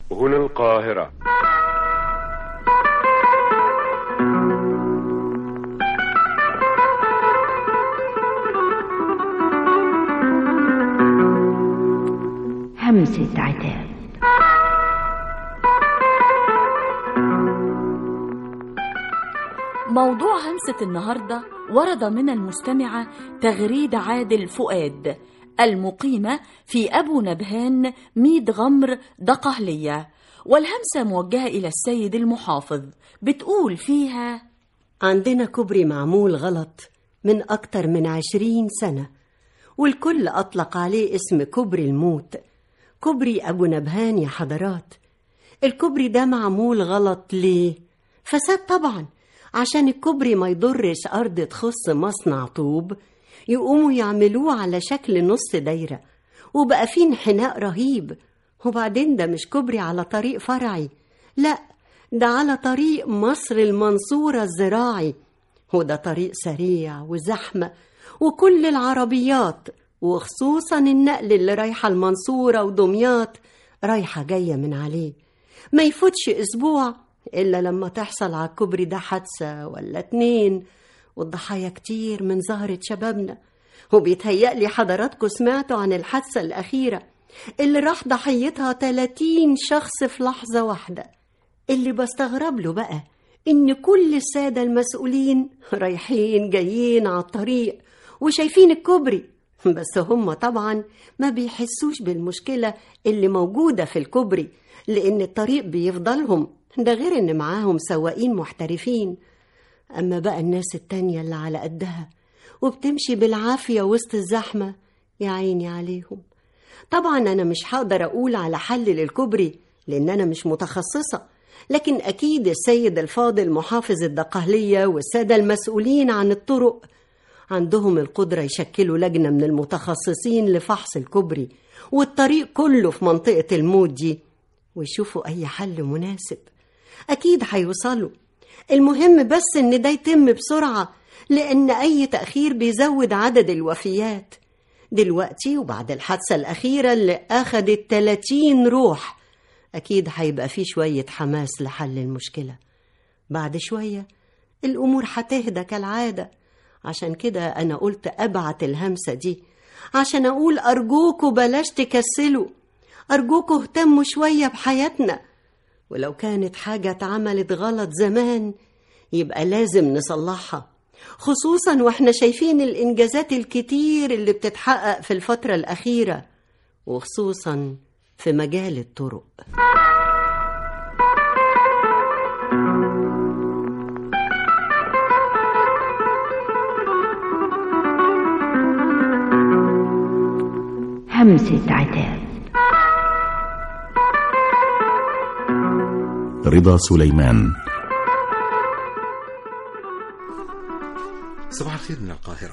هنا القاهرة همسة عتاب موضوع همسة النهاردة ورد من المستمعة تغريد عادل فؤاد المقيمة في أبو نبهان ميد غمر دقهلية والهمسة موجهة إلى السيد المحافظ بتقول فيها عندنا كوبري معمول غلط من أكتر من عشرين سنة والكل أطلق عليه اسم كوبري الموت كوبري أبو نبهان يا حضرات الكوبري ده معمول غلط ليه؟ فساد طبعا عشان الكوبري ما يضرش أرض تخص مصنع طوب يقوموا يعملوه على شكل نص دايرة وبقى فيه انحناء رهيب وبعدين ده مش كوبري على طريق فرعي لا ده على طريق مصر المنصورة الزراعي وده طريق سريع وزحمة وكل العربيات وخصوصا النقل اللي رايحة المنصورة ودمياط رايحة جاية من عليه ما يفوتش أسبوع إلا لما تحصل على الكوبري ده حادثة ولا اتنين والضحايا كتير من زهرة شبابنا وبيتهيألي حضراتكم سمعتوا عن الحادثة الأخيرة اللي راح ضحيتها 30 شخص في لحظة واحدة اللي بستغرب له بقى إن كل السادة المسؤولين رايحين جايين على الطريق وشايفين الكوبري بس هم طبعا ما بيحسوش بالمشكلة اللي موجودة في الكوبري لأن الطريق بيفضلهم ده غير إن معاهم سواقين محترفين أما بقى الناس التانية اللي على قدها وبتمشي بالعافية وسط الزحمة يا عيني عليهم طبعا أنا مش هقدر أقول على حل للكوبري لأن أنا مش متخصصة لكن أكيد السيد الفاضل محافظ الدقهلية والسادة المسؤولين عن الطرق عندهم القدرة يشكلوا لجنة من المتخصصين لفحص الكوبري والطريق كله في منطقة الموت دي ويشوفوا أي حل مناسب أكيد هيوصلوا المهم بس إن ده يتم بسرعة لأن أي تأخير بيزود عدد الوفيات دلوقتي وبعد الحادثة الأخيرة اللي أخدت 30 روح أكيد هيبقى في شوية حماس لحل المشكلة بعد شوية الأمور هتهدى كالعادة عشان كده أنا قلت أبعت الهمسة دي عشان أقول أرجوكوا بلاش تكسلوا أرجوكوا اهتموا شوية بحياتنا ولو كانت حاجة اتعملت غلط زمان يبقى لازم نصلحها خصوصا واحنا شايفين الإنجازات الكتير اللي بتتحقق في الفترة الأخيرة وخصوصا في مجال الطرق همسة عتاب رضا سليمان صباح الخير من القاهرة